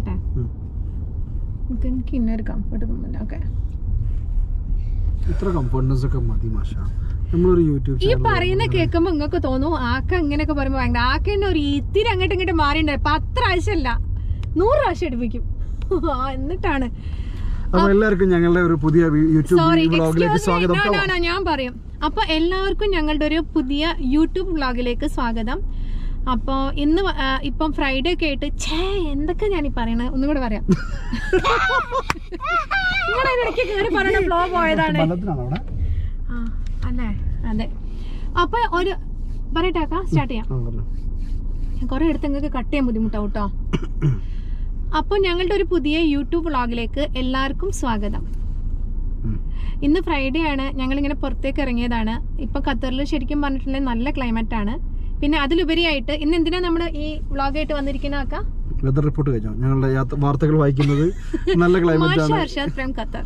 പറയട്ടെ ഉം. എനിക്ക് എനിക്ക് ഇന്നൊരു കംഫർട്ട് തോന്നുന്നില്ല ഓക്കെ ഇത്ര കംഫർട്ട്നെസ് ഒക്കെ മതി മാഷ നമ്മളൊരു യൂട്യൂബ് ഈ ചാനൽ പറയുന്ന കേൾക്കുമ്പോ നിങ്ങൾക്ക് തോന്നും ആക്ക ഇങ്ങനെയൊക്കെ പറയുമ്പോ ഭയങ്കര ആക്ക തന്നെ ഒരു ഇത്തിരി അങ്ങോട്ട് ഇങ്ങോട്ട് മാറിണ്ടായി പത്ത് പ്രാവശ്യമല്ല നൂറ് പ്രാവശ്യം എടുപ്പിക്കും ആ, എന്നിട്ടാണ് അപ്പൊ എല്ലാവർക്കും ഞങ്ങളുടെ ഒരു പുതിയ വി- യൂട്യൂബ് സോറി വ്ളോഗിലേക്ക് എക്സ്ക്യൂസ് സ്വാഗതം നോ നോ നോ ഞാൻ പറയും അപ്പൊ എല്ലാവർക്കും ഞങ്ങളുടെ ഒരു പുതിയ യൂട്യൂബ് വ്ളോഗിലേക്ക് സ്വാഗതം അപ്പൊ ഇന്ന് വ- ആ, ഇപ്പം ഫ്രൈഡേ ഒക്കെ ആയിട്ട് ഛേ എന്തൊക്കെ ഞാൻ ഈ പറയണത് ഒന്നും കൂടെ പറയാം നിങ്ങളെ ഇടയ്ക്ക് കയറി പറയണ ഫ്ലോ പോയതാണ് ബലത്തിനാണോ അവിടെ ആ, അല്ലേ അതെ അപ്പൊ ഒരു പറയട്ടെ സ്റ്റാർട്ട് ചെയ്യാം ആ, പറഞ്ഞോ. കുറെ അടുത്ത് നിങ്ങൾക്ക് കട്ട് ചെയ്യാൻ ബുദ്ധിമുട്ടാവും കേട്ടോ അപ്പോൾ ഞങ്ങളുടെ ഒരു പുതിയ യൂട്യൂബ് വ്ളോഗിലേക്ക് എല്ലാവർക്കും സ്വാഗതം ഉം. ഇന്ന് ഫ്രൈഡേ ആണ് ഞങ്ങൾ ഇങ്ങനെ പുറത്തേക്ക് ഇറങ്ങിയതാണ് ഇപ്പൊ ഖത്തറിൽ ശരിക്കും പറഞ്ഞിട്ടുണ്ടെങ്കിൽ നല്ല ക്ലൈമറ്റ് ആണ് പിന്നെ അതിലുപരിയായിട്ട് ഇന്ന് എന്തിനാ നമ്മൾ ഈ വ്ളോഗായിട്ട് വന്നിരിക്കുന്ന ആക്ക വെതർ റിപ്പോർട്ട് കഴിഞ്ഞോ ഞങ്ങളുടെ യാത്ര വാർത്തകൾ വായിക്കുന്നത് നല്ല ക്ലൈമറ്റ് മാഷ ആണ് അർഷാദ് ഫ്രം ഖത്തർ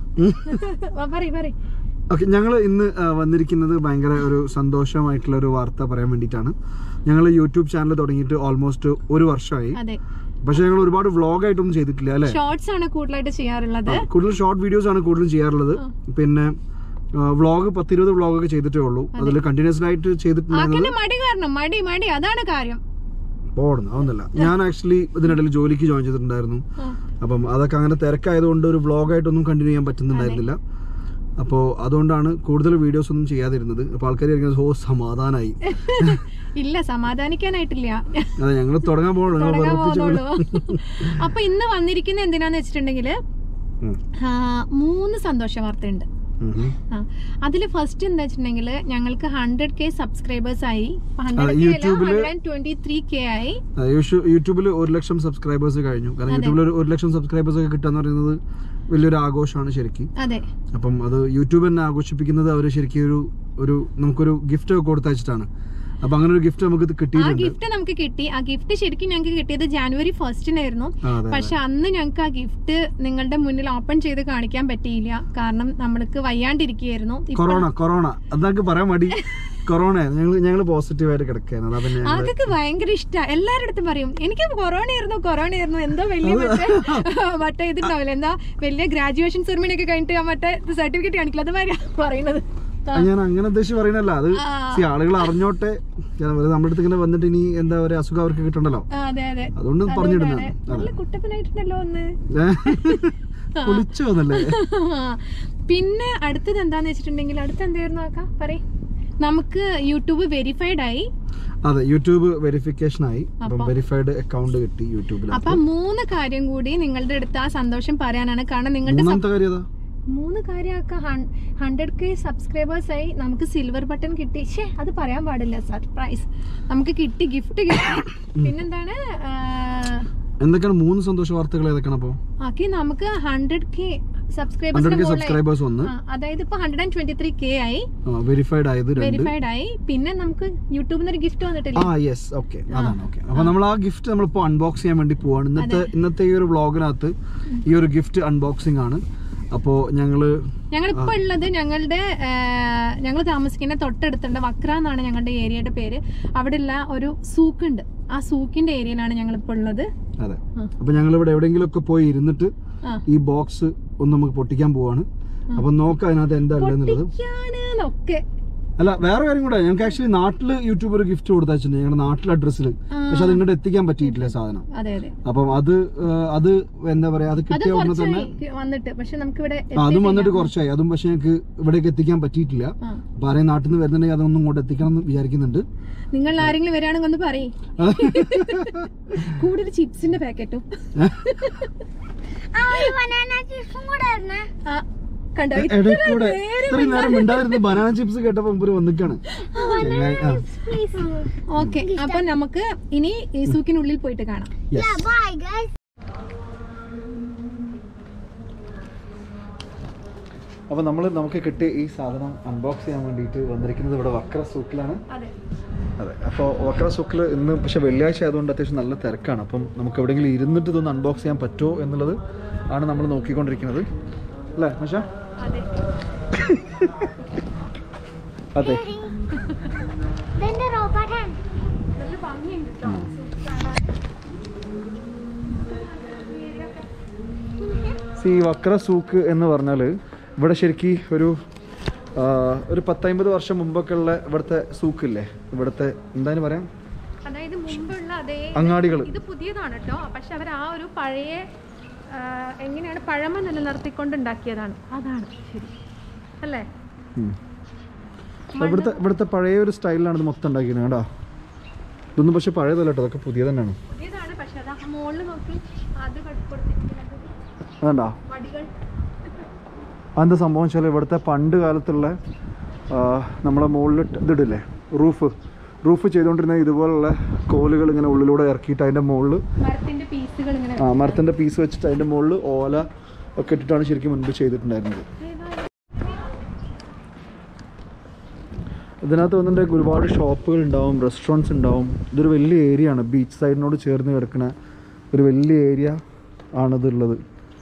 പറയ് പറയ് ഓക്കെ ഞങ്ങൾ ഇന്ന് ആ, വന്നിരിക്കുന്നത് ഭയങ്കര ഒരു സന്തോഷമായിട്ടുള്ള ഒരു വാർത്ത പറയാൻ വേണ്ടിയിട്ടാണ് ഞങ്ങൾ യൂട്യൂബ് ചാനൽ തുടങ്ങിയിട്ട് ഓൾമോസ്റ്റ് ഒരു വർഷമായി അതെ പക്ഷെ ഞങ്ങൾ ഒരുപാട് വ്ളോഗ് ആയിട്ടൊന്നും ചെയ്തിട്ടില്ല അല്ലെ ഷോർട്സ് ആണ് കൂടുതലായിട്ട് ചെയ്യാറുള്ളത് കൂടുതൽ ഷോർട്ട് വീഡിയോസ് ആണ് കൂടുതലും ചെയ്യാറുള്ളത് പിന്നെ വ്ളോഗ് പത്തിരുപത് വ്ളോഗ് ഒക്കെ ചെയ്തിട്ടേ ഉള്ളൂ അതിൽ കണ്ടിന്യൂസ്ഡ് ആയിട്ട് ചെയ്തിട്ടുണ്ടായിരുന്നത് ആക്കന്നെ മടി കാരണം മടി മടി അതാണ് കാര്യം പോടുന്നു അതൊന്നുമില്ല ഞാൻ ആക്ച്വലി ഇതിനിടയിൽ ജോലിക്ക് ജോയിൻ ചെയ്തിട്ടുണ്ടായിരുന്നു ആ. അപ്പം അതൊക്കെ അങ്ങനെ തിരക്കായതുകൊണ്ട് ഒരു വ്ളോഗായിട്ടൊന്നും കണ്ടിന്യൂ ചെയ്യാൻ പറ്റുന്നുണ്ടായിരുന്നില്ല അപ്പോൾ അതുകൊണ്ടാണ് കൂടുതൽ വീഡിയോസ് ഒന്നും ചെയ്യാതിരുന്നത് അപ്പോൾ ആൾക്കാർ ഇരിക്കുന്നത് ഓ സമാധാനമായി ഇല്ല സമാധാനിക്കാനായിട്ടില്ല അതെ ഞങ്ങൾ തുടങ്ങാൻ പോകുള്ളൂ ഞങ്ങൾ തുടങ്ങാൻ വെറുപ്പിച്ച് പോകുന്നുള്ളൂ അപ്പൊ ഇന്ന് വന്നിരിക്കുന്ന എന്തിനാന്ന് വെച്ചിട്ടുണ്ടെങ്കിൽ ഉം. മൂന്ന് സന്തോഷ വാർത്തയുണ്ട് ഉം ഉം. ആ അതില് ഫസ്റ്റ് എന്താ വെച്ചിട്ടുണ്ടെങ്കിൽ ഞങ്ങൾക്ക് ഹൺഡ്രഡ് കെ സബ്സ്ക്രൈബേഴ്സ് ആയി യൂട്യൂബില് ട്വന്റി ത്രീ കെ ആയി ആ, യൂഷു- യൂട്യൂബിൽ ഒരു ലക്ഷം സബ്സ്ക്രൈബേഴ്സ് കഴിഞ്ഞു കാരണം യൂട്യൂബിൽ ഒരു- ഒരു ലക്ഷം സബ്സ്ക്രൈബേഴ്സ് ഒക്കെ കിട്ടുക എന്ന് പറയുന്നത് വലിയൊരു ആഘോഷമാണ് ശരിക്കും അതെ അപ്പം അത് യൂട്യൂബ് തന്നെ ആഘോഷിപ്പിക്കുന്നത് അവർ ശരിക്കും ഒരു ഒരു നമുക്കൊരു ഗിഫ്റ്റ് ഒക്കെ കൊടുത്തയച്ചിട്ടാണ് അപ്പൊ അങ്ങനെ ഒരു ഗിഫ്റ്റ് നമുക്ക് ഇത് ആ കിട്ടിയിട്ടുണ്ട് ഗിഫ്റ്റ് നമുക്ക് കിട്ടി ആ ഗിഫ്റ്റ് ശരിക്കും ഞങ്ങൾക്ക് കിട്ടിയത് ജാനുവരി ഫസ്റ്റിനായിരുന്നു ആ, അതെ പക്ഷെ അന്ന് ഞങ്ങൾക്ക് ആ ഗിഫ്റ്റ് നിങ്ങളുടെ മുന്നിൽ ഓപ്പൺ ചെയ്ത് കാണിക്കാൻ പറ്റിയില്ല കാരണം നമ്മൾക്ക് വയ്യാണ്ടിരിക്കുകയായിരുന്നു ഇപ്പൊ കൊറോണ കൊറോണ അതൊക്കെ പറയാൻ മടി കൊറോണ ഞങ്ങൾ ഞങ്ങൾ പോസിറ്റീവ് ആയിട്ട് കിടക്കുകയാണ് അതാ പിന്നെ ഞങ്ങള് ആൾക്കൊക്കെ ഭയങ്കര ഇഷ്ടമാണ് എല്ലാവരുടെ അടുത്തും പറയും എനിക്ക് കൊറോണ ആയിരുന്നു കൊറോണ ആയിരുന്നു എന്തോ വലിയ മറ്റേ മറ്റേ ഇതുണ്ടാവില്ല എന്താ വലിയ ഗ്രാജുവേഷൻ സെറിമണി ഒക്കെ കഴിഞ്ഞിട്ട് ആ മറ്റേ സർട്ടിഫിക്കറ്റ് കാണിക്കില്ല അത് മാതിരിയാ പറയുന്നത് ആ, ഞാൻ അങ്ങനെ ഉദ്ദേശിച്ച് പറയുന്നല്ല അത് ആ. see, ആളുകൾ അറിഞ്ഞോട്ടെ ഞാൻ വെറുതെ നമ്മുടെ അടുത്ത് ഇങ്ങനെ വന്നിട്ട് ഇനി എന്താ പറയാ അസുഖം അവർക്ക് കിട്ടണ്ടല്ലോ ആ, അതെ അതെ അതുകൊണ്ട് പറഞ്ഞിടുന്നതാണ് അതുകൊണ്ടാണ്. നല്ല കുട്ടപ്പനായിട്ടുണ്ടല്ലോ ഒന്ന് കുളിച്ചു വന്നല്ലേ പിന്നെ അടുത്തത് എന്താന്ന് വെച്ചിട്ടുണ്ടെങ്കിൽ അടുത്ത് എന്തായിരുന്നു ആക്കാം പറയ് നമുക്ക് യൂട്യൂബ് വെരിഫൈഡ് ആയി അതെ യൂട്യൂബ് വെരിഫിക്കേഷൻ ആയി അപ്പം അപ്പം- വെരിഫൈഡ് അക്കൗണ്ട് കിട്ടി യൂട്യൂബിൽ അപ്പൊ ആ മൂന്ന് കാര്യം കൂടി നിങ്ങളുടെ അടുത്ത് ആ സന്തോഷം പറയാനാണ് കാരണം നിങ്ങളുടെ മൂന്നാമത്തെ കാര്യം ഏതാ മൂന്ന് കാര്യമൊക്കെ ഹൺഡ്രഡ് കെ സബ്സ്ക്രൈബേഴ്സ് ആയി നമുക്ക് സിൽവർ ബട്ടൺ കിട്ടി ഷേ അത് പറയാൻ പാടില്ല സർപ്രൈസ് നമുക്ക് കിട്ടി ഗിഫ്റ്റ് കിട്ടി പിന്നെന്താണ് ആ, എന്തൊക്കെയാണ് മൂന്ന് സന്തോഷ വാർത്തകൾ ഏതൊക്കെയാണ് അപ്പോ ആക്കി നമുക്ക് hundred K hundred K subscribers subscribers ഒന്ന് അതായത് ഇപ്പൊ hundred and twenty three K ആയി വെരിഫൈഡ് ആയത് രണ്ട് വെരിഫൈഡ് ആയി പിന്നെ നമുക്ക് യൂട്യൂബിൽ നിന്ന് ഒരു ഗിഫ്റ്റ് വന്നിട്ടില്ല ആ യെസ് ഓക്കെ അതാണ് ഓക്കെ അപ്പൊ നമ്മൾ ആ ഗിഫ്റ്റ് നമ്മളിപ്പോ അൺബോക്സ് ചെയ്യാൻ വേണ്ടി പോവാണ് ഇന്നത്തെ ഇന്നത്തെ ഈ ഒരു വ്ളോഗിനകത്ത് ഈ ഒരു ഗിഫ്റ്റ് അൺബോക്സിംഗ് ആണ് അപ്പോ ഞങ്ങള് ഞങ്ങൾ ഇപ്പൊ ഉള്ളത് ഞങ്ങളുടെ ഞങ്ങൾ താമസിക്കുന്ന തൊട്ടടുത്തുണ്ട് വക്ര എന്നാണ് ഞങ്ങളുടെ ഏരിയയുടെ പേര് അവിടെ ഉള്ള ഒരു സൂക്ക് ഉണ്ട് ആ സൂക്കിന്റെ ഏരിയയിലാണ് ഞങ്ങൾ ഇപ്പൊ ഉള്ളത് അതെ ആ. അപ്പൊ ഞങ്ങൾ ഇവിടെ എവിടെയെങ്കിലും ഒക്കെ പോയി ഇരുന്നിട്ട് ആ. ഈ ബോക്സ് ഒന്ന് നമുക്ക് പൊട്ടിക്കാൻ പോവാണ് അപ്പൊ നോക്കാം അതിനകത്ത് എന്താ ഉള്ളതെന്നുള്ളത് പൊട്ടിക്കാനൊക്കെ അല്ല വേറെ കാര്യം കൂടെ ഞങ്ങൾക്ക് ആക്ച്വലി നാട്ടില് യൂട്യൂബ് ഒരു ഗിഫ്റ്റ് കൊടുത്തയച്ചിട്ടുണ്ട് ഞങ്ങളുടെ നാട്ടിലെ അഡ്രസ്സിൽ ആ. പക്ഷെ അത് ഇങ്ങോട്ട് എത്തിക്കാൻ പറ്റിയിട്ടില്ല സാധനം അതെ അതെ അപ്പം അത് ആ, അത് എന്താ പറയാ അത് അത് കിട്ടിയ ഉടനെ തന്നെ കുറച്ചായി വന്നിട്ട് പക്ഷെ നമുക്ക് ഇവിടെ ആ, അതും വന്നിട്ട് കുറച്ചായി അതും പക്ഷെ ഞങ്ങൾക്ക് ഇവിടേക്ക് എത്തിക്കാൻ പറ്റിയിട്ടില്ല അപ്പൊ ആരെയും നാട്ടിൽ നിന്ന് വരുന്നുണ്ടെങ്കിൽ അതൊന്നും ഇങ്ങോട്ട് എത്തിക്കണം എന്ന് വിചാരിക്കുന്നുണ്ട് നിങ്ങൾ ആരെങ്കിലും വരികയാണെങ്കിൽ ഒന്ന് പറയും കൂടുതൽ ചിപ്സിന്റെ പാക്കറ്റും ആ, കണ്ടോ ഇടയിൽ കൂടെ ഇത്രയും നേരം മിണ്ടാതിരുന്ന് ബനാന ചിപ്സ് കേട്ടപ്പോ മുമ്പ് വന്നിക്കാണ് ചങ്ങായി, ആ, ഓക്കെ അപ്പൊ നമുക്ക് ഇനി ഈ സൂക്കിനുള്ളിൽ പോയിട്ട് കാണാം yes. അപ്പൊ നമ്മൾ നമുക്ക് കിട്ടിയ ഈ സാധനം അൺബോക്സ് ചെയ്യാൻ വേണ്ടിയിട്ട് വന്നിരിക്കുന്നത് ഇവിടെ വക്ര സൂക്കിലാണ് അതെ അതെ അപ്പോൾ വക്ര സൂക്കിൽ ഇന്ന് പക്ഷെ വെള്ളിയാഴ്ച ആയതുകൊണ്ട് അത്യാവശ്യം നല്ല തിരക്കാണ് അപ്പം നമുക്ക് എവിടെയെങ്കിലും ഇരുന്നിട്ട് ഇതൊന്ന് അൺബോക്സ് ചെയ്യാൻ പറ്റുമോ എന്നുള്ളത് ആണ് നമ്മൾ നോക്കിക്കൊണ്ടിരിക്കുന്നത് അല്ലേ മഷ അതെ അതെ നല്ല ഭംഗിയുണ്ട് ട്ടോ. ഈ വക്ര സൂക്ക് എന്ന് പറഞ്ഞാൽ ഇവിടെ ശരിക്കും ഒരു ആ, ഒരു പത്തമ്പത് വർഷം മുമ്പൊക്കെ ഉള്ള ഇവിടുത്തെ സൂക്കില്ലേ ഇവിടുത്തെ എന്തായാലും പറയാം അതായത് മുമ്പുള്ള അതേ അങ്ങാടികൾ ഇത് പുതിയതാണ് കേട്ടോ പക്ഷെ അവർ ആ ഒരു പഴയ ആ, എങ്ങനെയാണ് പഴമ നിലനിർത്തിക്കൊണ്ട് ഉണ്ടാക്കിയതാണ് അതാണ് ശരി അല്ലേ ഇവിടുത്തെ ഇവിടുത്തെ പഴയ ഒരു സ്റ്റൈലിലാണ് ഇത് മൊത്തം ഉണ്ടാക്കിയത് കേട്ടോ ഇതൊന്നും പക്ഷെ പഴയതല്ല കേട്ടോ അതൊക്കെ പുതിയ തന്നെയാണ് പുതിയതാണ് പക്ഷെ അത് ആ മുകളിൽ നോക്കി അത് കട്ട് കൊടുത്തിരിക്കുന്നത് അതുകൊണ്ടാ വടികൾ അതെന്താ സംഭവം വെച്ചാൽ ഇവിടുത്തെ പണ്ട് കാലത്തുള്ള ആ, നമ്മളെ മുകളിൽ ഇതിടില്ലേ റൂഫ് റൂഫ് ചെയ്തുകൊണ്ടിരുന്ന ഇതുപോലുള്ള കോലുകൾ ഇങ്ങനെ ഉള്ളിലൂടെ ഇറക്കിയിട്ട് അതിൻ്റെ മുകളിൽ മരത്തിന്റെ പീസുകൾ ഇങ്ങനെ ആ മരത്തിൻ്റെ പീസ് വെച്ചിട്ട് അതിൻ്റെ മുകളിൽ ഓല ഒക്കെ ഇട്ടിട്ടാണ് ശരിക്കും മുൻപ് ചെയ്തിട്ടുണ്ടായിരുന്നത് ഇതിനകത്ത് വന്നിട്ട് ഒരുപാട് ഷോപ്പുകൾ ഉണ്ടാവും റെസ്റ്റോറൻറ്റ്സ് ഉണ്ടാവും ഇതൊരു വലിയ ഏരിയ ആണ് ബീച്ച് സൈഡിനോട് ചേർന്ന് കിടക്കുന്ന ഒരു വലിയ ഏരിയ ആണിതുള്ളത്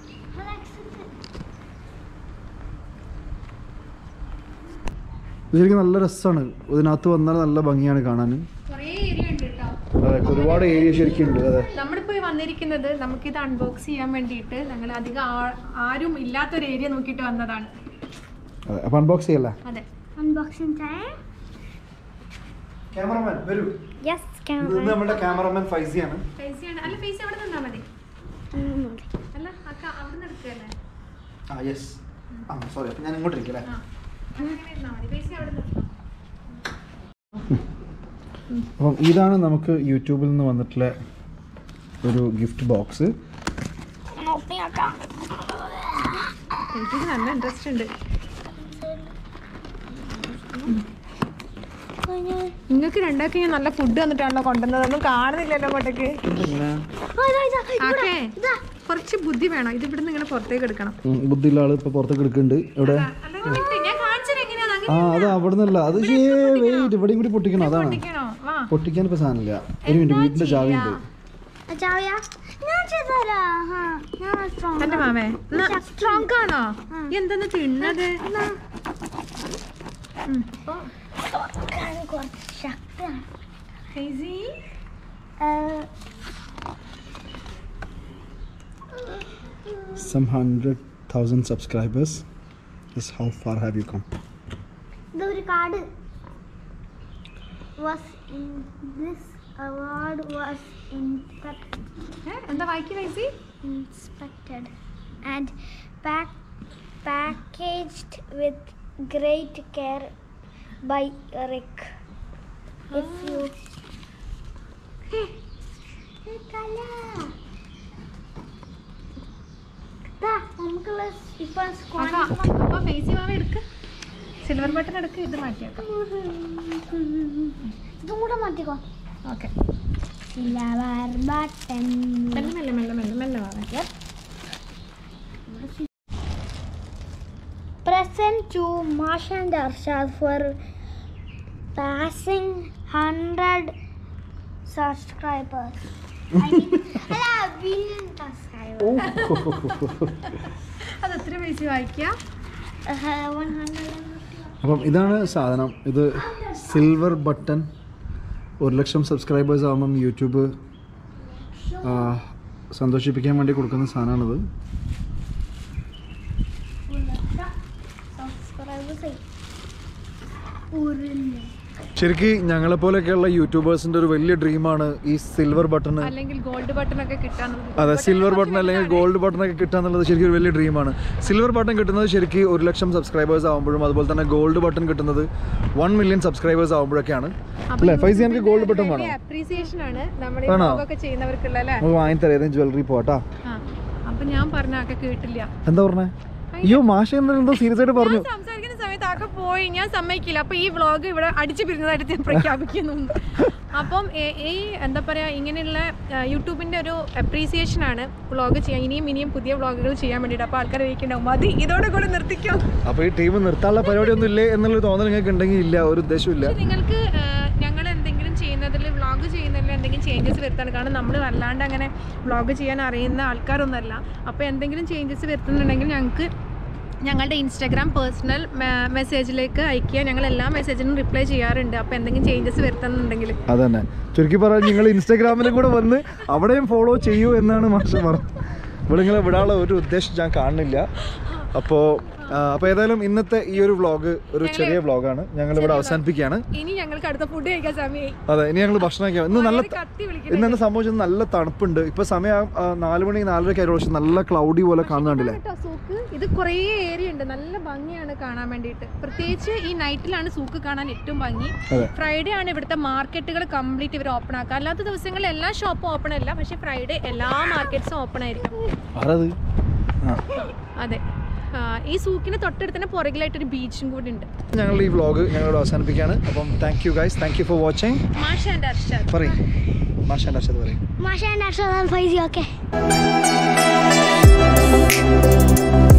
ഇത് ശരിക്കും നല്ല രസമാണ് ഇതിനകത്ത് വന്നാൽ നല്ല ഭംഗിയാണ് കാണാൻ കുറേ ഏരിയ ഉണ്ട് കേട്ടോ അതെ ഒരുപാട് ഏരിയ ശരിക്കും ഉണ്ട് അതെ നമ്മളിപ്പോ ഈ വന്നിരിക്കുന്നത് നമുക്കിത് അൺബോക്സ് ചെയ്യാൻ വേണ്ടിയിട്ട് ഞങ്ങൾ അധികം ആ- ആരും ഇല്ലാത്തൊരു ഏരിയ നോക്കിയിട്ട് വന്നതാണ് അതെ അപ്പം അൺബോക്സ് ചെയ്യല്ലേ അതെ Unboxing time? ക്യാമറമാൻ വരൂ Yes, ഇത് camera. നമ്മുടെ ക്യാമറമാൻ ഫൈസിയാണ് ഫേസിയാണ് അല്ല ഫേസ് എവിടെ നിന്നാ മതി അല്ല അക്ക അവിടെ നിന്ന് എടുക്കല്ലേ ആ യെസ് ആ സോറി അപ്പം ഞാൻ ഇങ്ങോട്ട് ഇരിക്കല്ലേ ആ അങ്ങനെ ഇരുന്നാ മതി ഫേസ് അവിടെ നിന്ന് അപ്പം ഇതാണ് നമുക്ക് യൂട്യൂബിൽ നിന്ന് വന്നിട്ടുള്ള ഒരു ഗിഫ്റ്റ് ബോക്സ് എനിക്ക് നല്ല ഇൻട്രസ്റ്റ് ഉണ്ട് നിങ്ങൾക്ക് രണ്ടാൾക്ക് ഞാൻ നല്ല ഫുഡ് തന്നിട്ടാണല്ലോ കൊണ്ടുവന്നത് ഒന്നും കാണുന്നില്ലല്ലോ അങ്ങോട്ടേക്ക് ആക്കേ കുറച്ച് ബുദ്ധി വേണം ഇത് ഇവിടുന്ന് ഇങ്ങനെ പുറത്തേക്ക് എടുക്കണം ബുദ്ധിയുള്ള ആള് ഇപ്പൊ പുറത്തേക്ക് എടുക്കുന്നുണ്ട് ഇവിടെ അല്ല, ഒരു minute, ഞാൻ കാണിച്ചത് എങ്ങനെയാ ആ അത് അവിടെ നിന്നല്ല അത് വെയിറ്റ് ഇവിടെയും കൂടി പൊട്ടിക്കണം അതാണ് പൊട്ടിക്കണോ വാ പൊട്ടിക്കാൻ ഇപ്പൊ സാധനമില്ല ഒരു മിനിറ്റ് വീട്ടിന്റെ ചാവി ഉണ്ട് ചാവിയാ ഞാൻ ചെയ്തരാ ഹാ ഞാൻ strong എന്റെ ആണ്. മാമേ സ്ട്രോങ് ആണോ എന്തെന്ന് തിന്നത് തുറക്കാൻ കുറച്ച് ശക്തിയാണ് ഏഹ്, some hundred thousand subscribers Just how far have you come? ഇതൊരു card was in this award was inspect, എന്താ വായിക്കി വയസ്സി inspected and pack, packaged with great care by Rick. If you Hey, hey, Kala. ദാ, നമുക്കുള്ള ഇപ്പൊ squad അപ്പൊ ഫേസി മാമ എടുക്ക് silver button എടുക്ക് ഇത് മാറ്റിയേക്കാം ഇതും കൂടെ മാറ്റിക്കോ ഓക്കെ സിലവർ ബട്ടൺ മെല്ലെ മെല്ലെ മെല്ലെ മെല്ലെ മെല്ലെ മാമേ present to Mash and Arshad for passing 100 subscribers. I mean, അല്ല, billion subscribers. അത് എത്ര പൈസ വായിക്കുക Uh, 100 അപ്പം ഇതാണ് സാധനം ഇത് സിൽവർ ബട്ടൺ ഒരു ലക്ഷം സബ്സ്ക്രൈബേഴ്സ് ആകുമ്പം യൂട്യൂബ് ആ, സന്തോഷിപ്പിക്കാൻ വേണ്ടി കൊടുക്കുന്ന സാധനമാണിത് subscribers ആയി. ഒരു ലക്ഷം. ശരിക്കും ഞങ്ങളെ പോലെയൊക്കെയുള്ള യൂട്യൂബേഴ്സിന്റെ ഒരു വലിയ ഡ്രീമാണ് ഈ സിൽവർ ബട്ടൺ അല്ലെങ്കിൽ ഗോൾഡ് ബട്ടൺ ഒക്കെ കിട്ടാന്നുള്ളത് അതെ സിൽവർ ബട്ടൺ അല്ലെങ്കിൽ ഗോൾഡ് ബട്ടൺ ഒക്കെ കിട്ടുക എന്നുള്ളത് ശരിക്കും ഒരു വലിയ ഡ്രീമാണ് സിൽവർ ബട്ടൺ കിട്ടുന്നത് ശരിക്കും ഒരു ലക്ഷം സബ്സ്ക്രൈബേഴ്സ് ആകുമ്പോഴും അതുപോലെ തന്നെ ഗോൾഡ് ബട്ടൺ കിട്ടുന്നത് വൺ മില്യൺ സബ്സ്ക്രൈബേഴ്സ് ആകുമ്പോഴൊക്കെയാണ് അല്ലേ ഫൈസി എനിക്ക് ഗോൾഡ് ബട്ടൺ വേണം അപ്രീസിയേഷൻ ആണ് നമ്മുടെ ആണോ? ഒക്കെ ചെയ്യുന്നവർക്കുള്ള അല്ലേ നമുക്ക് വാങ്ങിത്തരാം ഏതെങ്കിലും ജ്വല്ലറി പോട്ടാ ആ അപ്പൊ ഞാൻ പറഞ്ഞ ആക്കെ കേട്ടില്ല എന്താ പറഞ്ഞേ അയ്യോ മാഷ എന്തോ സീരിയസ് ആയിട്ട് പറഞ്ഞു ഞാൻ സംസാരിക്കുന്ന സമയത്ത് ആക്കെ പോയി ഞാൻ സമ്മതിക്കില്ല അപ്പൊ ഈ വ്ളോഗ് ഇവിടെ അടിച്ചു പിരിഞ്ഞതായിട്ട് ഞാൻ പ്രഖ്യാപിക്കുന്നു അപ്പം ഏ- ഈ എന്താ പറയാ ഇങ്ങനെയുള്ള ആ, യൂട്യൂബിന്റെ ഒരു അപ്രീസിയേഷൻ ആണ് വ്ളോഗ് ചെയ്യാൻ ഇനിയും ഇനിയും പുതിയ വ്ളോഗുകൾ ചെയ്യാൻ വേണ്ടിയിട്ട് അപ്പൊ ആൾക്കാർ വെയിക്കുണ്ടാവും മതി ഇതോടെ കൂടെ നിർത്തിക്കോ അപ്പൊ ഈ ടീം നിർത്താനുള്ള പരിപാടി ഒന്നും ഇല്ലേ എന്നുള്ളൊരു തോന്നൽ നിങ്ങൾക്ക് ഉണ്ടെങ്കിൽ ഇല്ല ഒരു ഉദ്ദേശമില്ല പക്ഷെ നിങ്ങൾക്ക് ഞങ്ങൾ എന്തെങ്കിലും ചെയ്യുന്നതിൽ വ്ളോഗ് ചെയ്യുന്നതിൽ എന്തെങ്കിലും ചേഞ്ചസ് വരുത്താണ് കാരണം നമ്മൾ വല്ലാണ്ട് അങ്ങനെ വ്ളോഗ് ചെയ്യാൻ അറിയുന്ന ആൾക്കാരൊന്നുമല്ല അപ്പോൾ എന്തെങ്കിലും ചേഞ്ചസ് വരുത്തുന്നുണ്ടെങ്കിൽ ഞങ്ങൾക്ക് ഞങ്ങളുടെ ഇൻസ്റ്റാഗ്രാം പേഴ്സണൽ മെസ്സേജിലേക്ക് അയക്കുക ഞങ്ങൾ എല്ലാ മെസ്സേജിനും റിപ്ലൈ ചെയ്യാറുണ്ട് അപ്പോൾ എന്തെങ്കിലും ചേഞ്ചസ് വരുത്തുന്നുണ്ടെങ്കിൽ അതന്നെ ചുരുക്കി പറഞ്ഞാൽ നിങ്ങൾ ഇൻസ്റ്റാഗ്രാമിലും കൂടെ വന്ന് അവിടെയും ഫോളോ ചെയ്യൂ എന്നാണ് മാഷ പറഞ്ഞത് ഇവിടെ ഇങ്ങനെ വിടാനുള്ള ഒരു ഉദ്ദേശം ഞാൻ കാണുന്നില്ല അപ്പോൾ അപ്പോൾ ഏതായാലും ഇന്നത്തെ ഈ ഒരു വ്ളോഗ് ഒരു ചെറിയ വ്ളോഗാണ് ഞങ്ങൾ ഇവിടെ അവസാനിപ്പിക്കുകയാണ് ഇനി ഞങ്ങൾക്ക് അടുത്ത ഫുഡ് കഴിക്കാൻ സമയമായി അതെ ഇനി ഞങ്ങൾ ഭക്ഷണം കഴിക്കാം ഇന്ന് നല്ല ഭയങ്കര കത്തി വിളിക്കുന്നു ഇന്ന് എന്നെ സംഭവിച്ചത് നല്ല തണുപ്പുണ്ട് ഇപ്പൊ സമയം ആ, നാല് മണി നാലരയ്ക്ക് ആയിരുന്നു പക്ഷെ നല്ല ക്ലൗഡി പോലെ കാണുന്നുണ്ടല്ലേ കേട്ടോ സൂക്ക് ഇത് കുറേ ഏരിയ ഉണ്ട് നല്ല ഭംഗിയാണ് കാണാൻ വേണ്ടിയിട്ട് പ്രത്യേകിച്ച് ഈ നൈറ്റിലാണ് സൂക്ക് കാണാൻ ഏറ്റവും ഭംഗി അതെ. ഫ്രൈഡേ ആണ് ഇവിടുത്തെ മാർക്കറ്റുകൾ കംപ്ലീറ്റ് ഇവർ ഓപ്പൺ ആക്കുക അല്ലാത്ത ദിവസങ്ങളിൽ എല്ലാ ഷോപ്പും ഓപ്പൺ അല്ല പക്ഷേ ഫ്രൈഡേ എല്ലാ മാർക്കറ്റ്സും ഓപ്പൺ ആയിരിക്കും ആരത് ആ അതെ ആ, ഈ സൂക്കിന് തൊട്ടടുത്ത് തന്നെ പുറകിലായിട്ട് ഒരു ബീച്ചും കൂടി ഉണ്ട് ഞങ്ങളുടെ ഈ വ്ളോഗ് ഞങ്ങളിവിടെ അവസാനിപ്പിക്കുകയാണ് അപ്പം thank you guys thank you for watching Masha and Arshad പറയും മാഷാൻ്റെ അർഷത് പറയും Masha and Arshad and Faizi, okay?